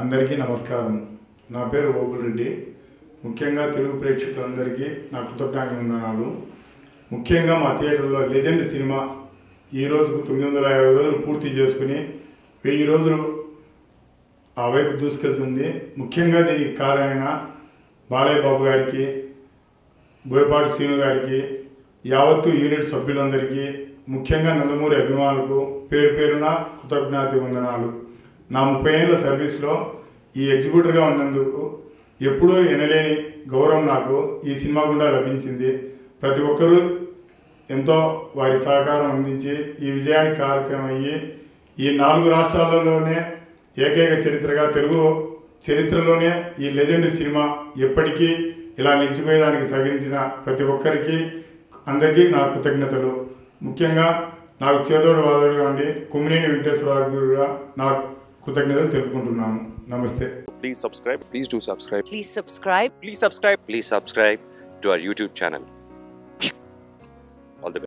అందరికీ నమస్కారం నా పేరు ఓబుల్ రెడ్డి ముఖ్యంగా తెలుగు ప్రేక్షకులందరికీ నా కృతజ్ఞతలు ముఖ్యంగా మా థియేటర్లో లెజెండ్ సినిమా ఈ రోజుకు తొమ్మిది వందల యాభై రోజులు పూర్తి చేసుకుని వెయ్యి రోజులు ఆ వైపు దూసుకెళ్తుంది ముఖ్యంగా దీనికి కారణమైన బాలయ్య బాబు గారికి బోయపాటి శ్రీను గారికి యావత్తు యూనిట్ సభ్యులందరికీ ముఖ్యంగా నందమూరి అభిమానులకు పేరు పేరున కృతజ్ఞత వందనాలు నా ముప్పై ఏళ్ళ సర్వీస్లో ఈ ఎగ్జిక్యూటివ్గా ఉన్నందుకు ఎప్పుడూ ఎనలేని గౌరవం నాకు ఈ సినిమా గుండా లభించింది ప్రతి ఒక్కరూ ఎంతో వారి సహకారం అందించి ఈ విజయానికి కారకమయ్యి ఈ నాలుగు రాష్ట్రాలలోనే ఏకైక చరిత్రగా తెలుగు చరిత్రలోనే ఈ లెజెండ్ సినిమా ఎప్పటికీ ఇలా నిలిచిపోయేదానికి సహకరించిన ప్రతి ఒక్కరికి అందరికీ నా కృతజ్ఞతలు ముఖ్యంగా నాకు చేదోడు వాదోడుగా ఉండి కుమ్మినేని వెంకటేశ్వరరావు కూడా నా కృతజ్ఞతలు తెలుపుకుంటున్నాను నమస్తే please subscribe. Please do subscribe. Please subscribe. Please subscribe. Please subscribe to our YouTube channel.